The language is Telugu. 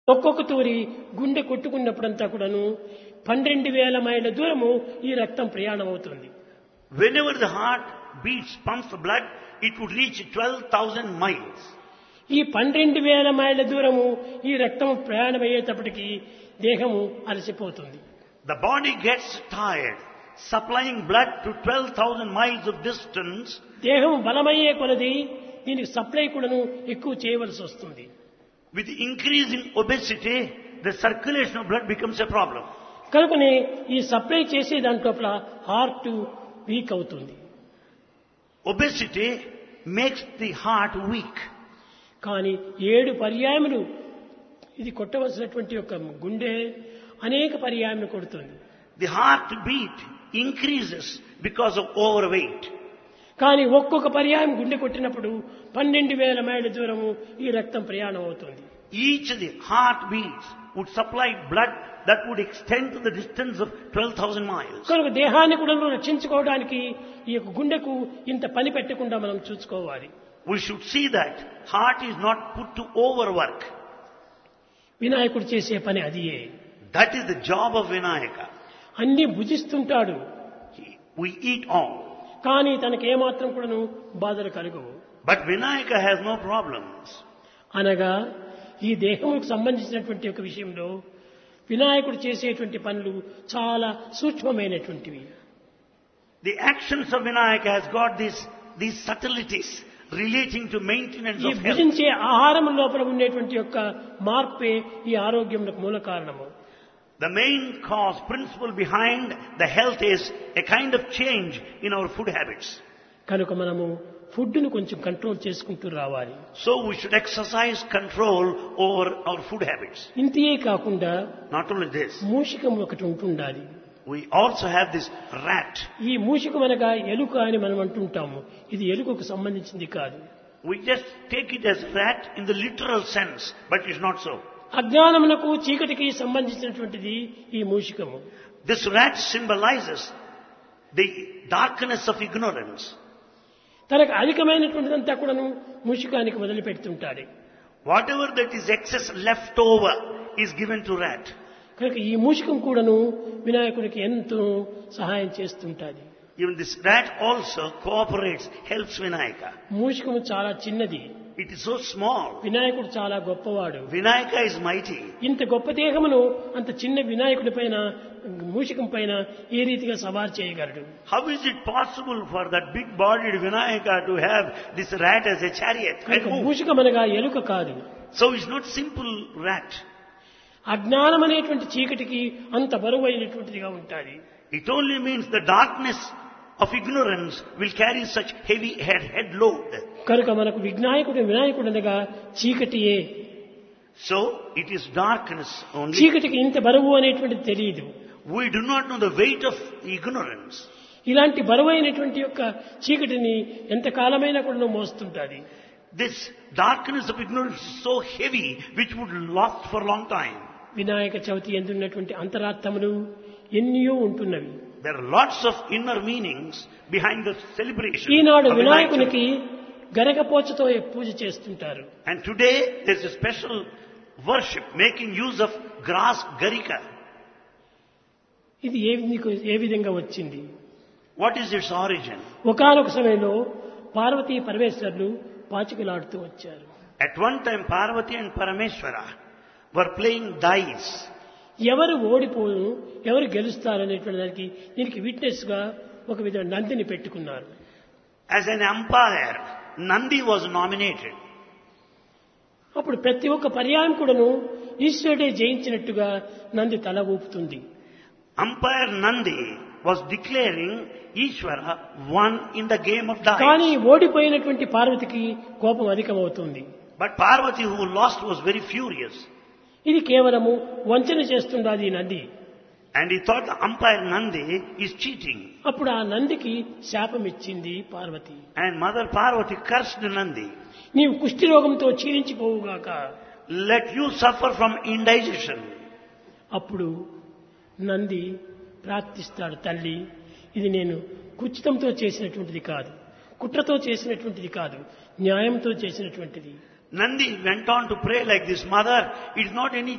ఒక్కొక్క తూరి గుండె కొట్టుకున్నప్పుడంతా కూడాను పన్నెండు వేల మైళ్ళ దూరము ఈ రక్తం ప్రయాణం అవుతుంది Whenever the heart beats, pumps the blood, it would reach 12,000 miles. ఈ పన్నెండు వేల మైళ్ళ దూరము ఈ రక్తం ప్రయాణం అయ్యేటప్పటికి దేహము అలసిపోతుంది The body gets tired. Supplying blood to 12,000 miles of distance, దేహం బలమయ్యే కొలది దీనికి సప్లై కూడాను ఎక్కువ చేయవలసి వస్తుంది with the increase in obesity, the circulation of blood becomes a problem. కనుకనే ఈ సప్లై చేసే దాంట్లోపల హార్ట్ వీక్ అవుతుంది Obesity makes the heart weak. కానీ ఏడు పర్యాయములు ఇది కొట్టవలసినటువంటి ఒక గుండె అనేక పర్యాయములు కొడుతుంది The heartbeat increases because of overweight. కానీ ఒక్కొక్క పర్యాయం గుండె కొట్టినప్పుడు పన్నెండు వేల మైళ్ళ దూరము ఈ రక్తం ప్రయాణం అవుతుంది Each of the heartbeats would supply blood that would extend to the distance of 12,000 miles. కనుక దేహాన్ని కూడా రక్షించుకోవడానికి ఈ యొక్క గుండెకు ఇంత పని పెట్టకుండా మనం చూసుకోవాలి We should see that heart is not put to overwork. వినాయకుడు చేసే పని అదియే That is the job of Vinayaka. అన్ని భుజిస్తుంటాడు He- We eat all. కానీ తనకి ఏమాత్రం కూడాను బాధలు కలుగవు But Vinayaka has no problems. అనగా ఈ దేహముకు సంబంధించినటువంటి ఒక విషయంలో వినాయకుడు చేసేటువంటి పనులు చాలా సూక్ష్మమైనటువంటివి The actions of Vinayaka has got these, these subtleties relating to maintenance ఈ of health. భుజించే ఆహారం లోపల ఉండేటువంటి యొక్క మార్పే ఈ ఆరోగ్యంలో మూల కారణము The main cause, principle behind the health is a kind of change in our food habits. కనుక మనము ఫుడ్ను కొంచెం కంట్రోల్ చేసుకుంటూ రావాలి So we should exercise control over our food habits. ఇంతే కాకుండా Not only this, మూషికం ఒకటి ఉంటుండాలి we also have this rat. ఈ మూషికం అనగా ఎలుక అని మనం అంటుంటాము ఇది ఎలుకకు సంబంధించింది కాదు We just take it as rat in the literal sense, but it's not so. అజ్ఞానమునకు చీకటికి సంబంధించినటువంటిది ఈ మూషికము This rat symbolizes the darkness of ignorance. తనకు అధికమైనటువంటిదంతా కూడాను మూషికానికి వదిలిపెడుతుంటాడు Whatever that is excess left over is given to rat. కనుక ఈ మూషికం కూడాను వినాయకుడికి ఎంతో సహాయం చేస్తుంటాది Even this rat also cooperates, helps Vinayaka. మూషికము చాలా చిన్నది It is so small. వినాయకుడు చాలా గొప్పవాడు Vinayaka is mighty. ఇంత గొప్ప దేహమును అంత చిన్న వినాయకుడి పైన మూషికం పైన ఏ రీతిగా సవారు చేయగలడు How is it possible for that big bodied Vinayaka to have this rat as a chariot? and కనుక move? మూషికం అనగా ఎలుక కాదు So it's not simple rat. అజ్ఞానం అనేటువంటి చీకటికి అంత బరువైనటువంటిదిగా ఉంటుంది It only means the darkness of ignorance will carry such heavy head, head load. కనుక మనకు విఘ్నాయకుడు వినాయకుడు అనగా చీకటియే So it is darkness only. చీకటికి ఇంత బరువు అనేటువంటిది తెలియదు We do not know the weight of ignorance. ఇలాంటి బరువైనటువంటి యొక్క చీకటిని ఎంత కాలమైనా కూడా మోస్తుంటుంది This darkness of ignorance is so heavy which would last for a long time. Vinayaka Chavithi ఎందున్నటువంటి అంతరార్థములు ఎన్నో ఉంటున్నవి There are lots of inner meanings behind the celebration. Eenadu of Vinayak వినాయకునికి గరగపోచతో పూజ చేస్తుంటారు And today there's a special worship making use of grass garika. ఇది ఏ మీకు ఏ విధంగా వచ్చింది What is its origin? ఒకానొక సమయంలో పార్వతీ పరమేశ్వరులు పాచికలాడుతూ వచ్చారు At one time Parvati and Parameshwara were playing dice. ఎవరు ఓడిపోను ఎవరు గెలుస్తారు అనేటువంటి దానికి దీనికి విట్నెస్ గా ఒక విధమైన నందిని పెట్టుకున్నారు As an umpire, Nandi was nominated. అప్పుడు ప్రతి ఒక్క పర్యాయం కూడాను ఈశ్వరుడే జయించినట్టుగా నంది తల ఊపుతుంది Umpire Nandi was declaring Ishvara won in the game of కానీ dice. ఓడిపోయినటువంటి పార్వతికి కోపం అధికమవుతుంది But Parvati who lost was very furious. ఇది కేవలము వంచన చేస్తుండాది ఈ Nandi And he thought the umpire Nandi is cheating. అప్పుడు ఆ నందికి శాపం ఇచ్చింది Parvati And Mother Parvati cursed Nandi. నీవు కుష్టి రోగంతో క్షీణించిపోవుగాక Let you suffer from indigestion. అప్పుడు నంది ప్రార్థిస్తాడు తల్లి ఇది నేను కుచితంతో చేసినటువంటిది కాదు కుట్రతో చేసినటువంటిది కాదు న్యాయంతో చేసినటువంటిది Nandi went on to pray like this, Mother, it is not any